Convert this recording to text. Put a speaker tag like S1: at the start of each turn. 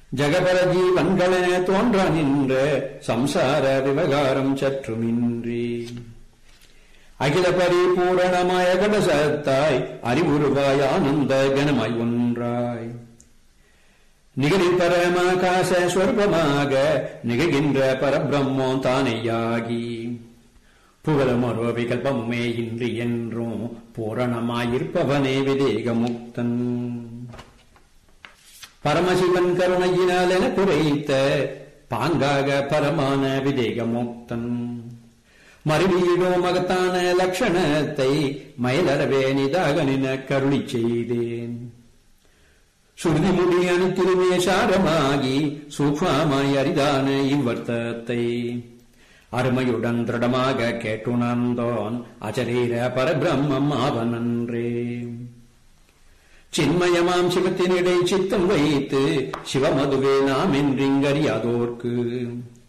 S1: ஜகபர ஜீவன்களென தோன்ற நின்ற சம்சார விவகாரம் சற்றுமின்றி அகில பரிபூரணமாய கடசத்தாய் அறிவுருவாய் ஆனந்த கனமாய் ஒன்றாய் நிகழில் பரமாகாச ஸ்வரூபமாக நிகழ்கின்ற பரபிரம்மம் தானேயாகி புகழமரோ விகல்பமுமே இன்றி என்றும் பூரணமாயிருப்பவனே விதேக முக்தன் பரமசிவன் கருணையினால் என குறைத்த பாங்காக பரமான விதேக முக்தன் மறுவீடோ மகத்தான லட்சணத்தை மயிலறவே நிதாக நின கருளி செய்தேன் சுருதி முடி அணித்திருமே சாரமாகி சூக்ஷ்மாய் அரிதான இவ்வர்த்தத்தை அருமையுடன் திருடமாக கேட்டுணர்ந்தோன் அச்சரீர பரபிரம்மம் ஆவனன்றே சின்மயமாம் சிவத்தினிடை சித்தம் வைத்து சிவமதுவே நாம் என்றிங்கறியாதோர்க்கு